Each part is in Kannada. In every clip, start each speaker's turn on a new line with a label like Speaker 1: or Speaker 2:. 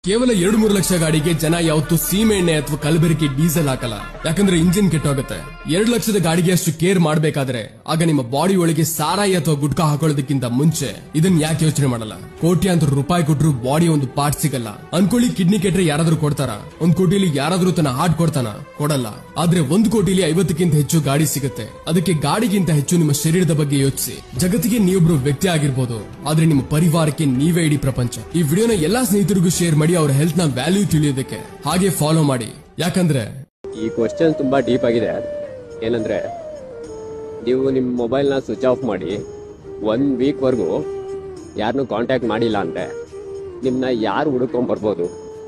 Speaker 1: ಕೇವಲ ಎರಡು ಮೂರು ಲಕ್ಷ ಗಾಡಿಗೆ ಜನ ಯಾವತ್ತು ಸೀಮೆ ಎಣ್ಣೆ ಅಥವಾ ಕಲಬೆರಕೆ ಡೀಸೆಲ್ ಹಾಕಲ್ಲ ಯಾಕಂದ್ರೆ ಇಂಜಿನ್ ಕೆಟ್ಟೋಗುತ್ತೆ ಎರಡು ಲಕ್ಷದ ಗಾಡಿಗೆ ಅಷ್ಟು ಕೇರ್ ಮಾಡಬೇಕಾದ್ರೆ ಆಗ ನಿಮ್ಮ ಬಾಡಿ ಒಳಗೆ ಸಾರಾಯಿ ಅಥವಾ ಗುಟ್ಕಾ ಹಾಕೊಳ್ಳೋದಕ್ಕಿಂತ ಮುಂಚೆ ಇದನ್ನ ಯಾಕೆ ಯೋಚನೆ ಮಾಡಲ್ಲ ಕೋಟ್ಯಾಂತರ ರೂಪಾಯಿ ಕೊಟ್ಟರು ಬಾಡಿ ಒಂದು ಪಾರ್ಟ್ ಸಿಗಲ್ಲ ಅನ್ಕೊಳ್ಳಿ ಕಿಡ್ನಿ ಕೆಟ್ರೆ ಯಾರಾದ್ರೂ ಕೊಡ್ತಾರ ಒಂದ್ ಕೋಟಿಲಿ ಯಾರಾದ್ರೂ ತನ್ನ ಹಾರ್ಟ್ ಕೊಡ್ತಾನ ಕೊಡಲ್ಲ ಆದ್ರೆ ಒಂದು ಕೋಟಿಲಿ ಐವತ್ತಕ್ಕಿಂತ ಹೆಚ್ಚು ಗಾಡಿ ಸಿಗುತ್ತೆ ಅದಕ್ಕೆ ಗಾಡಿಗಿಂತ ಹೆಚ್ಚು ನಿಮ್ಮ ಶರೀರದ ಬಗ್ಗೆ ಯೋಚಿಸಿ ಜಗತ್ತಿಗೆ ನೀವೊಬ್ರು ವ್ಯಕ್ತಿ ಆಗಿರ್ಬೋದು ಆದ್ರೆ ನಿಮ್ಮ ಪರಿವಾರಕ್ಕೆ ನೀವೇ ಇಡೀ ಪ್ರಪಂಚ ಈ ವಿಡಿಯೋನ ಎಲ್ಲಾ ಸ್ನೇಹಿತರಿಗೂ ಶೇರ್ ಮಾಡಿ ಅವ್ರ ಹೆಲ್ತ್ ನ ವ್ಯಾಲ್ಯೂ ತಿಳಿಯೋದಕ್ಕೆ ಹಾಗೆ ಫಾಲೋ ಮಾಡಿ ಯಾಕಂದ್ರೆ
Speaker 2: ಈ ಕ್ವಶನ್ ತುಂಬಾ ಡೀಪ್ ಆಗಿದೆ ಏನಂದ್ರೆ ನೀವು ನಿಮ್ಮ ಮೊಬೈಲ್ನ ಸ್ವಿಚ್ ಆಫ್ ಮಾಡಿ ಒನ್ ವೀಕ್ವರೆಗೂ ಯಾರನ್ನೂ ಕಾಂಟ್ಯಾಕ್ಟ್ ಮಾಡಿಲ್ಲ ಅಂದ್ರೆ ನಿಮ್ಮನ್ನ ಯಾರು ಹುಡುಕೊಂಡ್ ಬರ್ಬೋದು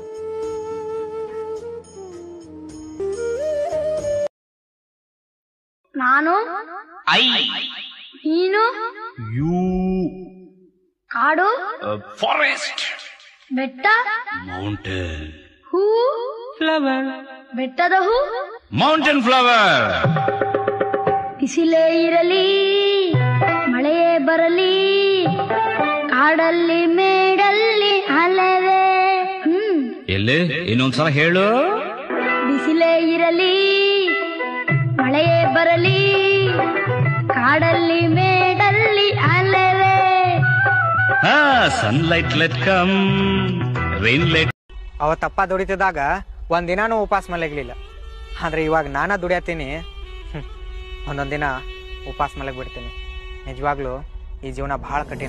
Speaker 3: ನಾನು
Speaker 4: ಐ
Speaker 3: ನೀನು
Speaker 4: ಯು
Speaker 3: ಕಾಡು
Speaker 4: ಫಾರೆಸ್ಟ್
Speaker 3: ಬೆಟ್ಟ
Speaker 4: ಮೌಂಟೇನ್
Speaker 3: ಹೂ
Speaker 4: ಫ್ಲವರ್
Speaker 3: ಬೆಟ್ಟದ ಹೂ
Speaker 4: ಮೌಂಟೇನ್ ಫ್ಲವರ್
Speaker 3: ಬಿಸಿಲೇ ಇರಲಿ ಮಳೆಯೇ ಬರಲಿ ಕಾಡಲ್ಲಿ ಮೇಡಲ್ಲಿ ಅಲವೇ ಹ್ಮ್
Speaker 4: ಎಲ್ಲಿ ಇನ್ನೊಂದ್ಸಲ ಹೇಳು
Speaker 3: ಬಿಸಿಲೇ ಇರಲಿ ಮಳೆಯೇ ಬರಲಿ ಕಾಡಲ್ಲಿ ಮೇಡಲ್ಲಿ ಅಲವೇ
Speaker 4: ಹಾ sunlight let come rain let
Speaker 5: ಅವತ್ತಪ್ಪ ದುಡಿತಿದ್ದಾಗ ಒಂದಿನಾನು ಉಪವಾಸ ಮಲಗಲಿಲ್ಲ ಆದ್ರೆ ಇವಾಗ ನಾನ ದುಡಿಯತ್ತೀನಿ ಹ್ಮ್. ಒಂದೊಂದ್ ದಿನ ಉಪವಾಸ ಮಲಗ್ ಬಿಡ್ತೀನಿ ನಿಜವಾಗ್ಲೂ ಈ ಜೀವನ ಬಹಳ ಕಠಿಣ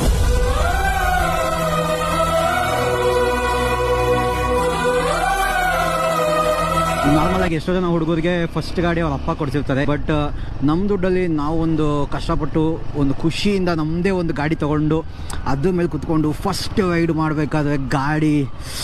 Speaker 6: ನಾರ್ಮಲ್ ಆಗಿ ಎಷ್ಟೋ ಜನ ಹುಡುಗರಿಗೆ ಫಸ್ಟ್ ಗಾಡಿ ಅವ್ರ ಅಪ್ಪ ಕೊಡ್ಸಿರ್ತಾರೆ ಬಟ್ ನಮ್ಮ ದುಡ್ಡಲ್ಲಿ ನಾವು ಒಂದು ಕಷ್ಟಪಟ್ಟು ಒಂದು ಖುಷಿಯಿಂದ ನಮ್ಮದೇ ಒಂದು ಗಾಡಿ ತಗೊಂಡು ಅದ್ರ ಮೇಲೆ ಕುತ್ಕೊಂಡು ಫಸ್ಟ್ ರೈಡ್ ಮಾಡಬೇಕಾದ್ರೆ ಗಾಡಿ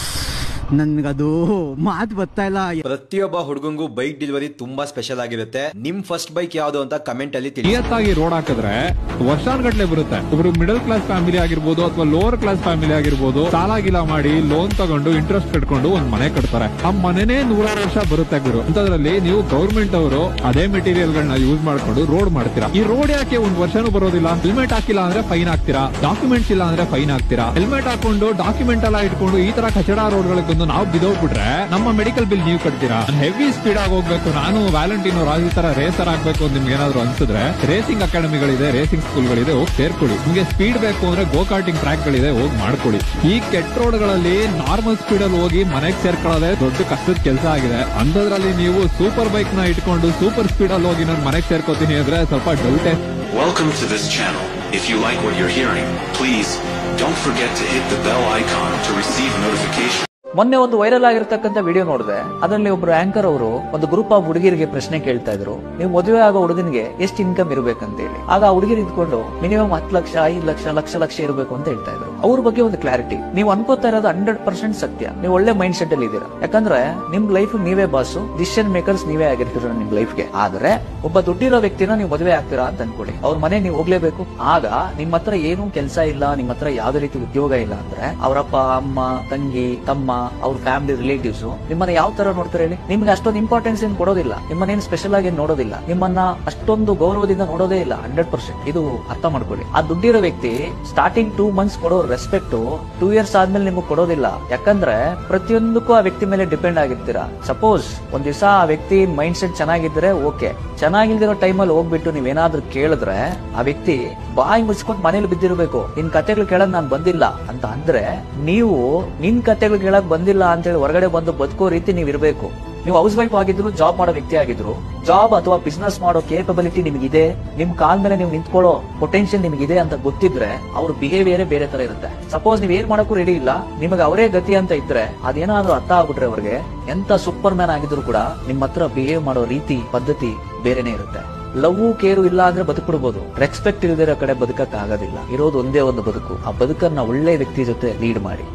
Speaker 6: ನನ್ಗದು ಮಾತು ಬರ್ತಾ ಇಲ್ಲ
Speaker 7: ಪ್ರತಿಯೊಬ್ಬ ಹುಡುಗಂಗೂ ಬೈಕ್ ಡೆಲಿವರಿ ತುಂಬಾ ಸ್ಪೆಷಲ್ ಆಗಿರುತ್ತೆ ನಿಮ್ ಫಸ್ಟ್ ಬೈಕ್ ಯಾವ್ದು ಅಂತ ಕಮೆಂಟ್ ಅಲ್ಲಿ ತಿಳಿಸಿ
Speaker 8: ನಿಯತ್ತಾಗಿ ರೋಡ್ ಹಾಕಿದ್ರೆ ವರ್ಷಾನ್ಗಟ್ಲೆ ಬರುತ್ತೆ ಒಬ್ರು ಮಿಡಲ್ ಕ್ಲಾಸ್ ಫ್ಯಾಮಿಲಿ ಆಗಿರ್ಬೋದು ಅಥವಾ ಲೋವರ್ ಕ್ಲಾಸ್ ಫ್ಯಾಮಿಲಿ ಆಗಿರ್ಬೋದು ಸಾಲ ಗಿಲ ಮಾಡಿ ಲೋನ್ ತಗೊಂಡು ಇಂಟ್ರೆಸ್ಟ್ ಕಟ್ಕೊಂಡು ಒಂದ್ ಮನೆ ಕಟ್ತಾರೆ ಆ ಮನೆನೇ ನೂರಾರು ವರ್ಷ ಬರುತ್ತೆ ಗುರು ಅಂತದ್ರಲ್ಲಿ ನೀವು ಗೌರ್ಮೆಂಟ್ ಅವರು ಅದೇ ಮೆಟೀರಿಯಲ್ ಗಳನ್ನ ಯೂಸ್ ಮಾಡ್ಕೊಂಡು ರೋಡ್ ಮಾಡ್ತೀರಾ ಈ ರೋಡ್ ಯಾಕೆ ಒಂದ್ ವರ್ಷನೂ ಬರೋದಿಲ್ಲ ಹೆಲ್ಮೆಟ್ ಹಾಕಿಲ್ಲ ಅಂದ್ರೆ ಫೈನ್ ಹಾಕ್ತೀರಾ ಡಾಕ್ಯುಮೆಂಟ್ಸ್ ಇಲ್ಲ ಅಂದ್ರೆ ಫೈನ್ ಹಾಕ್ತೀರಾ ಹೆಲ್ಮೆಟ್ ಹಾಕೊಂಡು ಡಾಕ್ಯುಮೆಂಟ್ ಎಲ್ಲ ಇಟ್ಕೊಂಡು ಈ ತರ ಕಚಡ ರೋಡ್ ಗಳಿಗೆ ಬಂದು ನಾವು ಬಿದೋಗ್ಬಿಟ್ರೆ ನಮ್ಮ ಮೆಡಿಕಲ್ ಬಿಲ್ ನೀವು ಕಟ್ತೀರಾ ಹೆವಿ ಸ್ಪೀಡ್ ಆಗಿ ಹೋಗ್ಬೇಕು ನಾನು ವ್ಯಾಲೆಂಟಿನೋ ರಾಜು ತರ ರೇಸರ್ ಆಗ್ಬೇಕು ಅಂತ ನಿಮ್ಗೆ ಏನಾದ್ರು ಅನ್ಸಿದ್ರೆ ರೇಸಿಂಗ್ ಅಕಾಡೆಮಿಗಳಿದೆ ರೇಸಿಂಗ್ ಸ್ಕೂಲ್ಗಳಿದೆ ಹೋಗಿ ಸೇರ್ಕೊಳ್ಳಿ ನಿಮ್ಗೆ ಸ್ಪೀಡ್ ಬೇಕು ಅಂದ್ರೆ ಗೋ ಕಾರ್ಟಿಂಗ್ ಟ್ರ್ಯಾಕ್ ಗಳಿದೆ ಹೋಗಿ ಮಾಡ್ಕೊಳ್ಳಿ ಈ ಕೆಟ್ಟ ರೋಡ್ ಗಳಲ್ಲಿ ನಾರ್ಮಲ್ ಸ್ಪೀಡ್ ಅಲ್ಲಿ ಹೋಗಿ ಮನೆಗೆ ಸೇರ್ಕೊಳ್ಳೋದೇ ದೊಡ್ಡ ಕಷ್ಟದ ಕೆಲಸ ಆಗಿದೆ ಅಂಥದ್ರಲ್ಲಿ ನೀವು ಸೂಪರ್ ಬೈಕ್ ನ ಇಟ್ಕೊಂಡು ಸೂಪರ್ ಸ್ಪೀಡ್ ಅಲ್ಲಿ ಹೋಗಿ ನಾನು ಮನೆಗೆ ಸೇರ್ಕೋತೀನಿ ಅಂದ್ರೆ ಸ್ವಲ್ಪ ಡೌಟೇ
Speaker 9: Welcome to this channel. If you like what you're hearing, please don't forget to hit the bell icon to receive notifications.
Speaker 10: ಮೊನ್ನೆ ಒಂದು ವೈರಲ್ ಆಗಿರ್ತಕ್ಕಂಥ ವಿಡಿಯೋ ನೋಡಿದೆ ಅದರಲ್ಲಿ ಒಬ್ರು ಆಂಕರ್ ಅವರು ಒಂದು ಗ್ರೂಪ್ ಆಫ್ ಹುಡುಗಿರಿಗೆ ಪ್ರಶ್ನೆ ಕೇಳ್ತಾ ಇದ್ರು ನೀವು ಮದುವೆ ಆಗೋ ಹುಡುಗನಿಗೆ ಎಷ್ಟು ಇನ್ಕಮ್ ಇರಬೇಕಂತ ಹೇಳಿ ಆಗ ಆ ಹುಡುಗಿರು ಇದ್ಕೊಂಡು ಮಿನಿಮಮ್ ಹತ್ತು ಲಕ್ಷ ಐದು ಲಕ್ಷ ಲಕ್ಷ ಲಕ್ಷ ಇರಬೇಕು ಅಂತ ಹೇಳ್ತಾ ಇದ್ರು ಅವ್ರ ಬಗ್ಗೆ ಒಂದು ಕ್ಲಾರಿಟಿ ನೀವು ಅನ್ಕೋತಾ ಇರೋದು ಹಂಡ್ರೆಡ್ ಪರ್ಸೆಂಟ್ ಸತ್ಯ ನೀವು ಒಳ್ಳೆ ಮೈಂಡ್ ಸೆಟ್ ಅಲ್ಲಿ ಇದ್ದೀರಾ ಯಾಕಂದ್ರೆ ನಿಮ್ ಲೈಫ್ ನೀವೇ ಬಾಸು ಡಿಸಿಷನ್ ಮೇಕರ್ಸ್ ನೀವೇ ಆಗಿರ್ತೀರ ನಿಮ್ ಲೈಫ್ಗೆ ಆದ್ರೆ ಒಬ್ಬ ದುಡ್ಡಿರೋ ವ್ಯಕ್ತಿನ ನೀವು ಮದುವೆ ಆಗ್ತೀರಾ ಅಂತ ಅನ್ಕೊಳ್ಳಿ ಅವ್ರ ಮನೆ ನೀವು ಹೋಗ್ಲೇಬೇಕು ಆಗ ನಿಮ್ಮ ಹತ್ರ ಏನೂ ಕೆಲಸ ಇಲ್ಲ ನಿಮ್ಮ ಹತ್ರ ಯಾವ್ದೇ ರೀತಿ ಉದ್ಯೋಗ ಇಲ್ಲ ಅಂದ್ರೆ ಅವರಪ್ಪ ಅಮ್ಮ ತಂಗಿ ತಮ್ಮ ಅವ್ರ ಫ್ಯಾಮಿಲಿ ರಿಲೇಟಿವ್ಸ್ ನಿಮ್ಮನ್ನ ಯಾವ ತರ ನೋಡ್ತಾರೆ ಹೇಳಿ ನಿಮ್ಗೆ ಅಷ್ಟೊಂದು ಇಂಪಾರ್ಟೆನ್ಸ್ ಏನ್ ಕೊಡೋದಿಲ್ಲ ನಿಮ್ಮನ್ನೇನು ಸ್ಪೆಷಲ್ ಆಗಿ ಏನ್ ನೋಡೋದಿಲ್ಲ ನಿಮ್ಮನ್ನ ಅಷ್ಟೊಂದು ಗೌರವದಿಂದ ನೋಡೋದೇ ಇಲ್ಲ ಹಂಡ್ರೆಡ್ ಪರ್ಸೆಂಟ್ ಇದು ಅರ್ಥ ಮಾಡ್ಕೊಳ್ಳಿ ಆ ದುಡ್ಡಿರೋ ವ್ಯಕ್ತಿ ಸ್ಟಾರ್ಟಿಂಗ್ ಟೂ ಮಂತ್ಸ್ ಕೊಡೋ ರೆಸ್ಪೆಕ್ಟ್ ಟೂ ಇಯರ್ಸ್ ಆದ್ಮೇಲೆ ನಿಮ್ಗೆ ಕೊಡೋದಿಲ್ಲ ಯಾಕಂದ್ರೆ ಪ್ರತಿಯೊಂದಕ್ಕೂ ಆ ವ್ಯಕ್ತಿ ಮೇಲೆ ಡಿಪೆಂಡ್ ಆಗಿರ್ತೀರಾ ಸಪೋಸ್ ಒಂದ್ ದಿವಸ ಆ ವ್ಯಕ್ತಿ ಮೈಂಡ್ ಸೆಟ್ ಚೆನ್ನಾಗಿದ್ರೆ ಓಕೆ ಚೆನ್ನಾಗಿಲ್ದಿರೋ ಟೈಮಲ್ಲಿ ಹೋಗ್ಬಿಟ್ಟು ನೀವೇನಾದ್ರೂ ಕೇಳಿದ್ರೆ ಆ ವ್ಯಕ್ತಿ ಬಾಯಿ ಮುಚ್ಕೊಂಡು ಮನೇಲಿ ಬಿದ್ದಿರ್ಬೇಕು ನಿನ್ ಕತೆಗಳು ಕೇಳಕ್ ನಾನ್ ಬಂದಿಲ್ಲ ಅಂತ ಅಂದ್ರೆ ನೀವು ನಿನ್ ಕತೆಗಳು ಕೇಳಕ್ ಬಂದಿಲ್ಲ ಅಂತ ಹೇಳಿ ಹೊರಗಡೆ ಬಂದು ಬದುಕೋ ರೀತಿ ನೀವ್ ಇರ್ಬೇಕು ನೀವು ಹೌಸ್ ವೈಫ್ ಆಗಿದ್ರು ಜಾಬ್ ಮಾಡೋ ವ್ಯಕ್ತಿ ಆಗಿದ್ರು ಜಾಬ್ ಅಥವಾ ಬಿಸ್ನೆಸ್ ಮಾಡೋ ಕೇಪಬಿಲಿಟಿ ನಿಮ್ಗಿದೆ ನಿಮ್ ಕಾಲ್ ಮೇಲೆ ನೀವು ನಿಂತ್ಕೊಳ್ಳೋ ಪೊಟೆನ್ಶಿಯಲ್ ನಿಮ್ಗಿದೆ ಅಂತ ಗೊತ್ತಿದ್ರೆ ಅವ್ರ ಬಿಹೇವಿಯರ್ ಬೇರೆ ತರ ಇರುತ್ತೆ ಸಪೋಸ್ ನೀವ್ ಏನ್ ಮಾಡಕ್ಕೂ ರೆಡಿ ಇಲ್ಲ ನಿಮಗೆ ಅವರೇ ಗತಿ ಅಂತ ಇದ್ರೆ ಅದೇನಾದ್ರೂ ಅರ್ಥ ಆಗ್ಬಿಟ್ರೆ ಅವ್ರಿಗೆ ಎಂತ ಸೂಪರ್ ಮ್ಯಾನ್ ಆಗಿದ್ರು ಕೂಡ ನಿಮ್ ಹತ್ರ ಬಿಹೇವ್ ಮಾಡೋ ರೀತಿ ಪದ್ಧತಿ ಬೇರೆನೆ ಇರುತ್ತೆ ಲವ್ ಕೇರು ಇಲ್ಲ ಅಂದ್ರೆ ಬದುಕ್ಬಿಡ್ಬೋದು ರೆಸ್ಪೆಕ್ಟ್ ಇಲ್ದಿರೋ ಕಡೆ ಬದುಕಕ್ ಆಗೋದಿಲ್ಲ ಇರೋದು ಒಂದೇ ಒಂದು ಬದುಕು ಆ ಬದುಕನ್ನ ಒಳ್ಳೆ ವ್ಯಕ್ತಿ ಜೊತೆ ಲೀಡ್ ಮಾಡಿ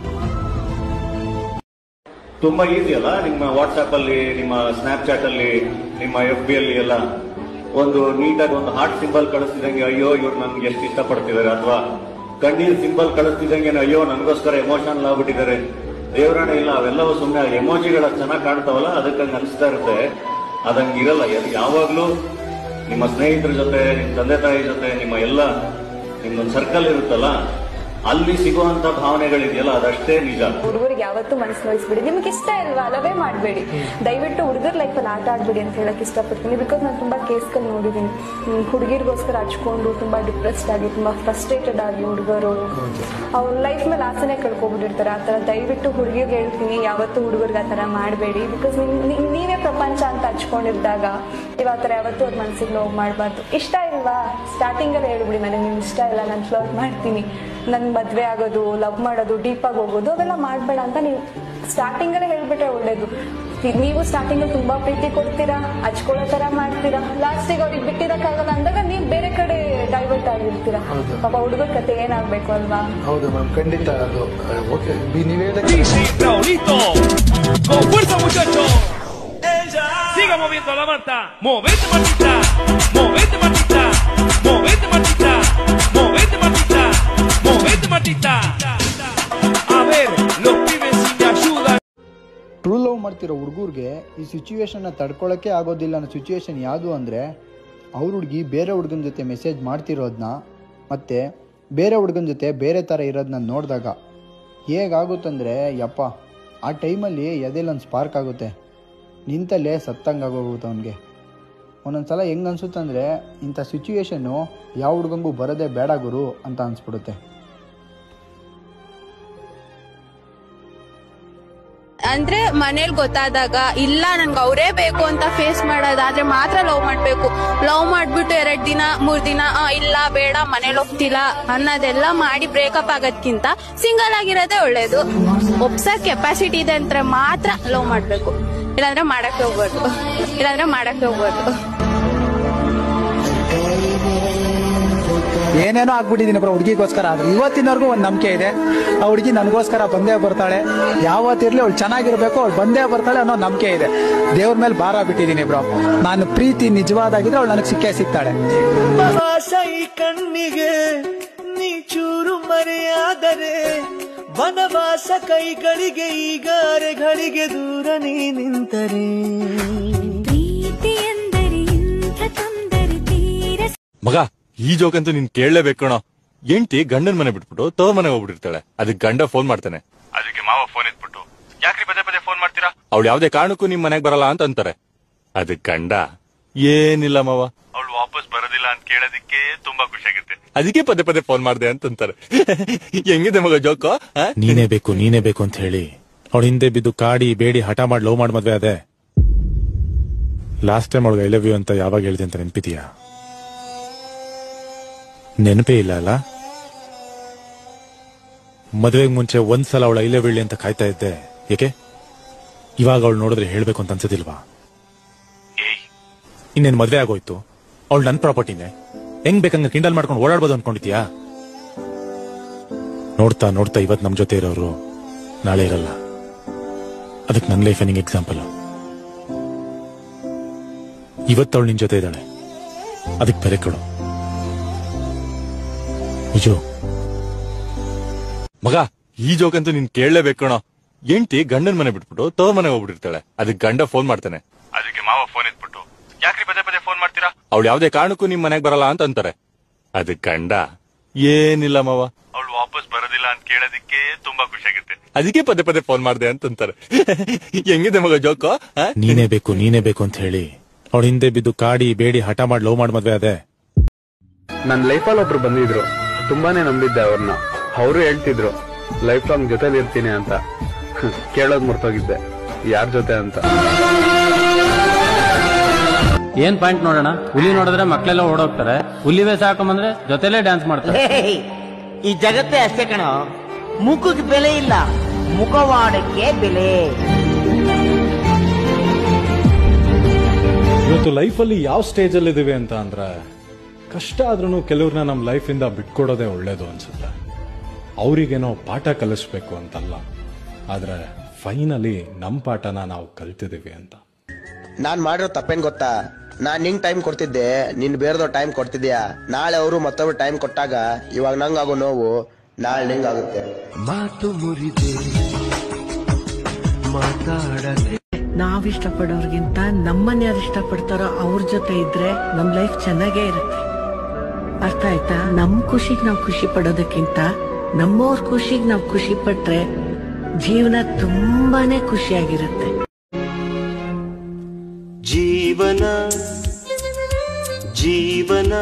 Speaker 11: ತುಂಬಾ ಈಸಿ ಅಲ್ಲ ನಿಮ್ಮ ವಾಟ್ಸ್ಆಪ್ ಅಲ್ಲಿ ನಿಮ್ಮ ಸ್ನ್ಯಾಪ್ಚಾಟ್ ಅಲ್ಲಿ ನಿಮ್ಮ ಎಫ್ ಬಿ ಅಲ್ಲಿ ಎಲ್ಲ ಒಂದು ನೀಟಾಗಿ ಒಂದು ಹಾರ್ಟ್ ಸಿಂಬಲ್ ಕಳಿಸ್ತಿದಂಗೆ ಅಯ್ಯೋ ಇವ್ರು ನನ್ಗೆ ಎಷ್ಟು ಇಷ್ಟಪಡ್ತಿದ್ದಾರೆ ಅಥವಾ ಕಣ್ಣೀರ್ ಸಿಂಬಲ್ ಕಳಿಸ್ತಿದಂಗೆ ಅಯ್ಯೋ ನನಗೋಸ್ಕರ ಎಮೋಷನಲ್ ಆಗ್ಬಿಟ್ಟಿದ್ದಾರೆ ದೇವರಾಣ ಇಲ್ಲ ಅವೆಲ್ಲವೂ ಸುಮ್ಮನೆ ಎಮೋಜಿಗಳ ಚೆನ್ನಾಗಿ ಕಾಣ್ತಾವಲ್ಲ ಅದಕ್ಕೆ ಹಂಗೆ ಅನಿಸ್ತಾ ಇರುತ್ತೆ ಅದಂಗೆ ಇರಲ್ಲ ಎಲ್- ಯಾವಾಗ್ಲೂ ನಿಮ್ಮ ಸ್ನೇಹಿತರ ಜೊತೆ ನಿಮ್ಮ ತಂದೆ ತಾಯಿ ಜೊತೆ ನಿಮ್ಮ ಎಲ್ಲ ನಿಮ್ದೊಂದು ಸರ್ಕಲ್ ಇರುತ್ತಲ್ಲ ಅಲ್ಲಿ ಸಿಗುವಂತ ಭಾವನೆಗಳಿದೆಯಲ್ಲ ಅದಷ್ಟೇ ನಿಜ
Speaker 12: ಹುಡುಗರಿಗೆ ಯಾವತ್ತೂ ಮನಸ್ಸು ನೋಯಿಸ್ಬೇಡಿ ನಿಮ್ಗೆ ಇಷ್ಟ ಇಲ್ವಾ ಅಲ್ಲವೇ ಮಾಡಬೇಡಿ ದಯವಿಟ್ಟು ಹುಡುಗರ ಲೈಫಲ್ಲಿ ಆಟ ಆಡ್ಬೇಡಿ ಅಂತ ಹೇಳಕ್ ಇಷ್ಟಪಡ್ತೀನಿ ಬಿಕಾಸ್ ನಾನು ತುಂಬಾ ಕೇಸ್ಗಳು ನೋಡಿದ್ದೀನಿ ಹುಡುಗಿರಿಗೋಸ್ಕರ ಹಚ್ಕೊಂಡು ತುಂಬಾ ಡಿಪ್ರೆಸ್ಡ್ ಆಗಿ ತುಂಬಾ ಫ್ರಸ್ಟ್ರೇಟೆಡ್ ಆಗಿ ಹುಡುಗರು ಅವ್ರ ಲೈಫ್ ಮೇಲೆ ಆಸೆನೆ ಕಳ್ಕೊಬಿಟ್ಟಿರ್ತಾರೆ ಆ ಥರ ದಯವಿಟ್ಟು ಹುಡುಗಿರಿಗೆ ಹೇಳ್ತೀನಿ ಯಾವತ್ತೂ ಹುಡುಗರಿಗೆ ಆ ಥರ ಮಾಡಬೇಡಿ ಬಿಕಾಸ್ ನೀವೇ ಪ್ರಪಂಚ ಅಂತ ಹಚ್ಕೊಂಡಿದ್ದಾಗ ನೀವು ಆ ಥರ ಯಾವತ್ತೂ ಅವ್ರ ಮನಸ್ಸಿಗೆ ನೋವು ಮಾಡಬಾರ್ದು ಇಷ್ಟ ಇಲ್ವಾ ಸ್ಟಾರ್ಟಿಂಗಲ್ಲಿ ಹೇಳ್ಬಿಡಿ ನನಗೆ ನಿಮ್ಗೆ ಇಷ್ಟ ಇಲ್ಲ ನಾನು ಫ್ಲರ್ಟ್ ಮಾಡ್ತೀನಿ ನನ್ ಮದ್ವೆ ಆಗೋದು ಲವ್ ಮಾಡೋದು ಡೀಪಾಗಿ ಹೋಗೋದು ಅವೆಲ್ಲ ಮಾಡಬೇಡ ಅಂತ ನೀವು ಸ್ಟಾರ್ಟಿಂಗಲ್ಲೇ ಹೇಳ್ಬಿಟ್ರೆ ಒಳ್ಳೇದು ಈ- ನೀವು ಸ್ಟಾರ್ಟಿಂಗಲ್ಲಿ ತುಂಬಾ ಪ್ರೀತಿ ಕೊಡ್ತೀರಾ ಹಚ್ಕೊಳ್ಳೋ ತರ ಮಾಡ್ತೀರಾ ಲಾಸ್ಟಿಗೆ ಅವ್ರಿಗೆ ಬಿಟ್ಟಿರಕ್ಕಾಗಲ್ಲ ಅಂದಾಗ ನೀವು ಬೇರೆ ಕಡೆ ಡೈವರ್ಟ್ ಆಗಿರ್ತೀರಾ ಪಾಪ ಹುಡುಗರ ಕತೆ ಏನಾಗ್ಬೇಕು ಅಲ್ವಾ
Speaker 13: ಹೌದು ಮ್ಯಾಮ್ ಖಂಡಿತ ಅದು ಓಕೆ ನೀವ್
Speaker 14: Con fuerza, muchachos. Siga moviendo la manta. Movete, Martita. Movete, Martita. Movete, Martita. Movete, Martita. Movete, Martita. A ver, los pibes sin ayuda.
Speaker 6: True love ಮಾಡ್ತಿರೋ ಹುಡುಗರಿಗೆ ಈ ಸಿಚುವೇಶನ್ನ ತಡ್ಕೊಳಕ್ಕೆ ಆಗೋದಿಲ್ಲ ಅನ್ನೋ ಸಿಚುವೇಶನ್ ಯಾವುದು ಅಂದರೆ ಅವ್ರ ಹುಡುಗಿ ಬೇರೆ ಹುಡುಗನ ಜೊತೆ ಮೆಸೇಜ್ ಮಾಡ್ತಿರೋದನ್ನ ಮತ್ತು ಬೇರೆ ಹುಡುಗನ ಜೊತೆ ಬೇರೆ ಥರ ಇರೋದನ್ನ ನೋಡಿದಾಗ ಹೇಗಾಗುತ್ತಂದರೆ ಯಪ್ಪ ಆ ಟೈಮಲ್ಲಿ ಎದೆಲ್ಲ ಒಂದು ಸ್ಪಾರ್ಕ್ ಆಗುತ್ತೆ ನಿಂತಲ್ಲೇ ಸತ್ತಂಗೆ ಆಗೋಗುತ್ತೆ ಅವನಿಗೆ ಒಂದೊಂದು ಸಲ ಹೆಂಗೆ ಅನ್ಸುತ್ತೆ ಅಂದರೆ ಇಂಥ ಸಿಚುವೇಶನ್ನು ಯಾವ ಹುಡುಗಂಗೂ ಬರೋದೇ ಬೇಡ ಗುರು ಅಂತ ಅನಿಸ್ಬಿಡುತ್ತೆ
Speaker 15: ಅಂದ್ರೆ ಮನೇಲಿ ಗೊತ್ತಾದಾಗ ಇಲ್ಲ ನನ್ಗೆ ಅವರೇ ಬೇಕು ಅಂತ ಫೇಸ್ ಮಾಡೋದಾದ್ರೆ ಮಾತ್ರ ಲವ್ ಮಾಡ್ಬೇಕು ಲವ್ ಮಾಡ್ಬಿಟ್ಟು ಎರಡ್ ದಿನ ಮೂರ್ ದಿನ ಆ, ಇಲ್ಲ ಬೇಡ ಮನೇಲಿ ಹೋಗ್ತಿಲ್ಲ ಅನ್ನೋದೆಲ್ಲ ಮಾಡಿ ಬ್ರೇಕಪ್ ಆಗೋದ್ಕಿಂತ ಸಿಂಗಲ್ ಆಗಿರೋದೇ ಒಳ್ಳೇದು ಒಪ್ಸಕ್ ಕೆಪಾಸಿಟಿ ಇದೆ ಅಂದ್ರೆ ಮಾತ್ರ ಲವ್ ಮಾಡ್ಬೇಕು ಇಲ್ಲಾಂದ್ರೆ ಮಾಡಕ್ಕೆ ಹೋಗ್ಬಾರ್ದು ಇಲ್ಲಾಂದ್ರೆ ಮಾಡಕ್ಕೆ ಹೋಗ್ಬಾರ್ದು
Speaker 16: ಏನೇನೋ ಆಗ್ಬಿಟ್ಟಿದ್ದೀನಿ ಬ್ರೋ ಹುಡುಗಿಗೋಸ್ಕರ ಆದ್ರೆ ಇವತ್ತಿನವರೆಗೂ ಒಂದು ನಂಬಿಕೆ ಇದೆ ಆ ಹುಡುಗಿ ನನಗೋಸ್ಕರ ಬಂದೇ ಬರ್ತಾಳೆ ಯಾವತ್ತಿರ್ಲಿ ಅವಳು ಚೆನ್ನಾಗಿರ್ಬೇಕು ಅವಳು ಬಂದೇ ಬರ್ತಾಳೆ ಅನ್ನೋ ನಂಬಿಕೆ ಇದೆ ದೇವ್ರ ಮೇಲೆ ಭಾರ ಬಿಟ್ಟಿದ್ದೀನಿ ಬ್ರೋ ನಾನು ಪ್ರೀತಿ ನಿಜವಾದಾಗಿದ್ರೆ ಅವಳು ನನಗೆ ಸಿಕ್ಕೇ ಸಿಗ್ತಾಳೆ
Speaker 14: ಆಶ ಈ ಕಣ್ಣಿಗೆ ನೀ ಚೂರು ಮರೆಯಾದರೆ ವನವಾಸ ಕೈಗಳಿಗೆ ಈಗ ಅರೆಗಳಿಗೆ ದೂರ ನೀ ನಿಂತರೆ
Speaker 17: ಮಗ ಈ ಜೋಕ್ ಅಂತೂ ನೀನ್ ಕೇಳಲೇಬೇಕು ಕಣೋ ಎಂಟಿ ಗಂಡನ್ ಮನೆ ಬಿಟ್ಬಿಟ್ಟು ತವ್ರ ಮನೆ ಹೋಗ್ಬಿಟ್ಟಿರ್ತಾಳೆ ಅದಕ್ಕೆ ಗಂಡ ಫೋನ್ ಮಾಡ್ತಾನೆ ಅದಕ್ಕೆ ಮಾವ ಫೋನ್ ಎತ್ಬಿಟ್ಟು ಯಾಕ್ರಿ ಪದೇ ಪದೇ ಫೋನ್ ಮಾಡ್ತೀರಾ ಅವಳು ಯಾವ್ದೇ ಕಾರಣಕ್ಕೂ ನಿಮ್ ಮನೆಗ್ ಬರಲ್ಲ ಅಂತ ಅಂತಾರೆ ಅದಕ್ ಗಂಡ ಏನಿಲ್ಲ ಮಾವ ಅವಳು ವಾಪಸ್ ಬರೋದಿಲ್ಲ ಅಂತ ಕೇಳೋದಕ್ಕೆ ತುಂಬಾ ಖುಷಿ ಆಗುತ್ತೆ ಅದಕ್ಕೆ ಪದೇ ಪದೇ ಫೋನ್ ಮಾಡ್ದೆ ಅಂತಂತಾರೆ ಹೆಂಗಿದೆ ಮಗ ಜೋಕು ಆ?
Speaker 18: ನೀನೇ ಬೇಕು ನೀನೇ ಬೇಕು ಅಂತ ಹೇಳಿ ಅವಳ ಹಿಂದೆ ಬಿದ್ದು ಕಾಡಿ ಬೇಡಿ ಹಠ ಮಾಡಿ ಲವ್ ಮಾಡಿ ಮದ್ವೆ ಅದೇ ಲಾಸ್ಟ್ ಟೈಮ್ ಅವಳಿಗೆ ಐ ಲವ್ ಯು ಅಂತ ಯಾವಾಗ ಹೇಳಿದೆ ಅಂತ ನೆನ್ಪಿದೀಯಾ ನೆನಪೇ ಇಲ್ಲ ಅಲ್ಲ ಮದುವೆಗೆ ಮುಂಚೆ ಒಂದ್ಸಲ ಅವಳ ಐ ಲವ್ ಹೇಳಿ ಅಂತ ಕಾಯ್ತಾ ಇದ್ದೆ ಏಕೆ ಇವಾಗ ಅವಳು ನೋಡಿದ್ರೆ ಹೇಳ್ಬೇಕು ಅಂತ ಅನ್ಸದಿಲ್ವಾ ಇನ್ನೇನ್ ಮದ್ವೆ ಆಗೋಯ್ತು ಅವಳು ನನ್ ಪ್ರಾಪರ್ಟಿನೇ ಹೆಂಗ್ ಬೇಕಂಗ ಕಿಂಡಲ್ ಮಾಡ್ಕೊಂಡು ಓಡಾಡ್ಬೋದು ಅನ್ಕೊಂಡಿದ್ಯಾ ನೋಡ್ತಾ ನೋಡ್ತಾ ಇವತ್ ನಮ್ ಜೊತೆ ಇರೋರು ನಾಳೆ ಇರಲ್ಲ ಅದಕ್ಕೆ ನನ್ನ ಲೈಫ್ ನಿಂಗೆ ಎಕ್ಸಾಂಪಲ್ ಇವತ್ತವಳು ನಿನ್ ಜೊತೆ ಇದ್ದಾಳೆ ಅದಕ್ಕೆ ಬೆಲೆ ಕೊಡು ನಿಜು
Speaker 17: ಮಗ ಈ ಜೋಕ್ ಅಂತೂ ನೀನ್ ಕೇಳಲೇಬೇಕು ಕಣೋ ಎಂಟಿ ಗಂಡನ್ ಮನೆ ಬಿಟ್ಬಿಟ್ಟು ತವ್ರ ಮನೆ ಹೋಗ್ಬಿಟ್ಟಿರ್ತಾಳೆ ಅದಕ್ಕೆ ಗಂಡ ಫೋನ್ ಮಾಡ್ತಾನೆ ಅದಕ್ಕೆ ಮಾವ ಫೋನ್ ಎತ್ಬಿಟ್ಟು ಯಾಕ್ರಿ ಪದೇ ಪದೇ ಫೋನ್ ಮಾಡ್ತೀರಾ ಅವಳು ಯಾವ್ದೇ ಕಾರಣಕ್ಕೂ ನಿಮ್ ಮನೆಗ್ ಬರಲ್ಲ ಅಂತ ಅಂತಾರೆ ಅದಕ್ ಗಂಡ ಏನಿಲ್ಲ ಮಾವ ಅವಳು ವಾಪಸ್ ಬರೋದಿಲ್ಲ ಅಂತ ಕೇಳೋದಕ್ಕೆ ತುಂಬಾ ಖುಷಿ ಆಗುತ್ತೆ ಅದಕ್ಕೆ ಪದೇ ಪದೇ ಫೋನ್ ಮಾಡ್ದೆ ಅಂತಂತಾರೆ ಹೆಂಗಿದೆ ಮಗ ಜೋಕು ಆ?
Speaker 18: ನೀನೇ ಬೇಕು ನೀನೇ ಬೇಕು ಅಂತ ಹೇಳಿ ಅವಳ ಹಿಂದೆ ಬಿದ್ದು ಕಾಡಿ ಬೇಡಿ ಹಠ ಮಾಡಿ ಲವ್ ಮಾಡಿ ಮದ್ವೆ ಅದೇ
Speaker 19: ನನ್ನ ಲೈಫಲ್ಲಿ ಒಬ್ರು ಬಂದಿದ್ರು ತುಂಬಾನೇ ನಂಬಿದ್ದೆ ಅವ್ರನ್ನ ಅವರು ಹೇಳ್ತಿದ್ರು ಲೈಫ್ ಲಾಂಗ್ ಜೊತೆಲಿ ಇರ್ತೀನಿ ಅಂತ ಕೇಳೋದ್ ಮರ್ತೋಗಿದ್ದೆ ಯಾರ ಜೊತೆ ಅಂತ
Speaker 20: ಏನ್ ಪಾಯಿಂಟ್ ನೋಡೋಣ ಹುಲಿ ನೋಡಿದ್ರೆ ಮಕ್ಕಳೆಲ್ಲ ಓಡೋಗ್ತಾರೆ ಹುಲಿ ವೇಷ ಹಾಕೊಂಬಂದ್ರೆ ಜೊತೆಲೇ ಡ್ಯಾನ್ಸ್ ಮಾಡ್ತಾರೆ
Speaker 21: ಹೇಯ್, ಈ ಜಗತ್ತೇ ಅಷ್ಟೇ ಕಣೋ ಮುಖಕ್ಕೆ ಬೆಲೆ ಇಲ್ಲ ಮುಖವಾಡಕ್ಕೆ ಬೆಲೆ
Speaker 22: ಇವತ್ತು ಲೈಫಲ್ಲಿ ಯಾವ ಸ್ಟೇಜಲ್ಲಿ ಇದೀವಿ ಅಂತ ಅಂದ್ರೆ ಕಷ್ಟ ಆದ್ರೂ ಕೆಲವ್ರನ್ನ ನಮ್ಮ ಲೈಫಿಂದ ಬಿಟ್ಕೊಡೋದೇ ಒಳ್ಳೇದು ಅನ್ಸುತ್ತೆ ಅವರಿಗೇನೋ ಪಾಠ ಕಲಿಸ್ಬೇಕು ಅಂತಲ್ಲ ಆದ್ರೆ ಫೈನಲಿ ನಮ್ಮ ಪಾಠನ ನಾವು ಕಲ್ತಿದೀವಿ ಅಂತ
Speaker 23: ನಾನ್ ಮಾಡಿರೋ ತಪ್ಪೇನ್ ಗೊತ್ತಾ ನಾನ್ ನಿಂಗ್ ಟೈಮ್ ಕೊಡ್ತಿದ್ದೆ ನಿನ್ ಬೇರೆದೋ ಟೈಮ್ ಕೊಡ್ತಿದ್ಯಾ ನಾಳೆ ಅವರು ಮತ್ತೊಬ್ರು ಟೈಮ್ ಕೊಟ್ಟಾಗ ಇವಾಗ ನಂಗಾಗೋ ನೋವು ನಾಳೆ ನಿಂಗ್ ಆಗುತ್ತೆ
Speaker 14: ಮಾತು ಮುರಿದೆ ಮಾತಾಡದೆ
Speaker 24: ನಾವ್ ಇಷ್ಟಪಡೋರ್ಗಿಂತ ನಮ್ಮನ್ನ ಯಾರು ಇಷ್ಟಪಡ್ತಾರೋ ಅವ್ರ ಜೊತೆ ಇದ್ರೆ ನಮ್ ಲೈಫ್ ಚೆನ್ನಾಗೇ ಇರುತ್ತೆ ಅರ್ಥ ಆಯ್ತಾ ನಮ್ ಖುಷಿಗ್ ನಾವ್ ಖುಷಿ ಪಡೋದಕ್ಕಿಂತ ನಮ್ಮವ್ರ ಖುಷಿಗೆ ನಾವು ಖುಷಿ ಪಟ್ರೆ ಜೀವನ ತುಂಬಾನೇ ಖುಷಿಯಾಗಿರುತ್ತೆ
Speaker 1: ಜೀವನ ಜೀವನ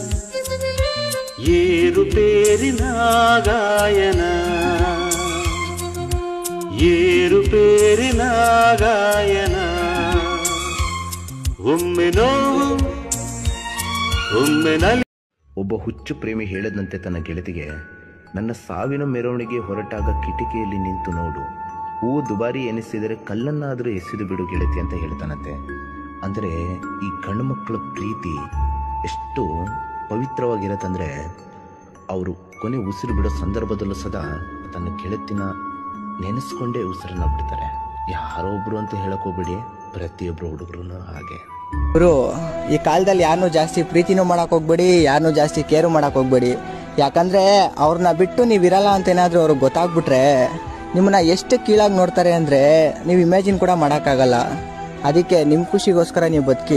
Speaker 1: ಏರುಪೇರಿನ ಗಾಯನ ಏರುಪೇರಿನ ಗಾಯನ ಒಮ್ಮೆ ನೋವು ಒಮ್ಮೆ ನಲಿ
Speaker 2: ಒಬ್ಬ ಹುಚ್ಚು ಪ್ರೇಮಿ ಹೇಳದಂತೆ ತನ್ನ ಗೆಳತಿಗೆ ನನ್ನ ಸಾವಿನ ಮೆರವಣಿಗೆ ಹೊರಟಾಗ ಕಿಟಿಕಿಯಲ್ಲಿ ನಿಂತು ನೋಡು ಹೂ ದುಬಾರಿ ಎನಿಸಿದರೆ ಕಲ್ಲನ್ನಾದರೂ ಎಸೆದು ಬಿಡು ಗೆಳತಿ ಅಂತ ಹೇಳ್ತಾನಂತೆ ಅಂದರೆ ಈ ಗಂಡು ಮಕ್ಕಳ ಪ್ರೀತಿ ಎಷ್ಟು ಪವಿತ್ರವಾಗಿರತ್ತಂದ್ರೆ ಅವರು ಕೊನೆ ಉಸಿರು ಬಿಡೋ ಸಂದರ್ಭದಲ್ಲೂ ಸದಾ ತನ್ನ ಗೆಳತಿನ ನೆನೆಸ್ಕೊಂಡೇ ಉಸಿರನ್ನ ಬಿಡ್ತಾರೆ ಯಾರೋ ಒಬ್ರು ಅಂತ ಹೇಳಕ್ ಹೋಗ್ಬೇಡಿ ಪ್ರತಿಯೊಬ್ಬರು ಹುಡುಗರು ಹಾಗೆ
Speaker 3: ಗುರು ಈ ಕಾಲದಲ್ಲಿ ಯಾರನ್ನೂ ಜಾಸ್ತಿ ಪ್ರೀತಿನೂ ಮಾಡಕ್ ಹೋಗ್ಬೇಡಿ ಯಾರನ್ನೂ ಜಾಸ್ತಿ ಕೇರು ಮಾಡಕ್ ಹೋಗ್ಬೇಡಿ ಯಾಕಂದ್ರೆ ಅವ್ರನ್ನ ಬಿಟ್ಟು ನೀವು ಇರಲ್ಲ ಅಂತ ಏನಾದ್ರೂ ಅವ್ರಿಗೆ ಗೊತ್ತಾಗ್ಬಿಟ್ರೆ ನಿಮ್ಮನ್ನ ಎಷ್ಟು ಕೀಳಾಗಿ ನೋಡ್ತಾರೆ ಅಂದ್ರೆ ನೀವು ಇಮ್ಯಾಜಿನ್ ಕೂಡ ಮಾಡೋಕ್ಕಾಗಲ್ಲ ಅದಕ್ಕೆ ನಿಮ್ಮ ಖುಷಿಗೋಸ್ಕರ ನೀವು ಬದುಕಿ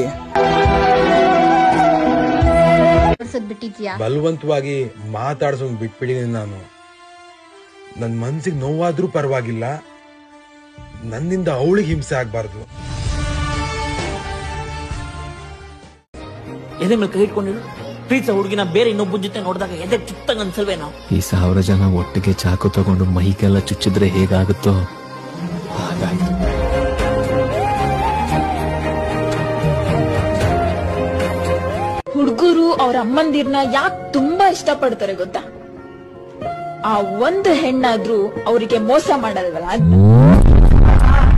Speaker 4: ಬಿಟ್ಟಿದ್ಯಾ
Speaker 25: ಬಲವಂತವಾಗಿ ಮಾತಾಡ್ಸೋಂಗ್ ಬಿಟ್ಬಿಡಿನಿ ನಾನು ನನ್ ಮನ್ಸಿಗೆ ನೋವಾದ್ರೂ ಪರವಾಗಿಲ್ಲ ನನ್ನಿಂದ ಅವಳಿಗೆ ಹಿಂಸೆ ಆಗ್ಬಾರ್ದು
Speaker 21: ಎದೆ ಮೇಲೆ ಕೈ ಇಟ್ಕೊಂಡಿರು ಪ್ರೀತಿಸ ಹುಡುಗಿನ ಬೇರೆ ಇನ್ನೊಬ್ಬನ ಜೊತೆ ನೋಡಿದಾಗ ಎದೆ ಚುತ್ತಂಗ್ ಅನ್ಸಲ್ವೇನೋ
Speaker 26: ಈ ಸಾವಿರ ಜನ ಒಟ್ಟಿಗೆ ಚಾಕು ತಗೊಂಡು ಮೈಗೆಲ್ಲ ಚುಚ್ಚಿದ್ರೆ ಹೇಗಾಗುತ್ತೋ ಹಾಗಾಯ್ತು
Speaker 27: ಹುಡುಗರು ಅವ್ರ ಅಮ್ಮಂದಿರ್ನ ಯಾಕೆ ತುಂಬಾ ಇಷ್ಟಪಡ್ತಾರೆ ಗೊತ್ತಾ ಆ ಒಂದು ಹೆಣ್ಣಾದ್ರೂ ಅವರಿಗೆ ಮೋಸ ಮಾಡಲ್ವಲ್ಲ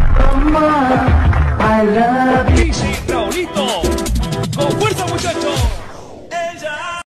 Speaker 14: Easy, Raulito. Con fuerza, muchachos.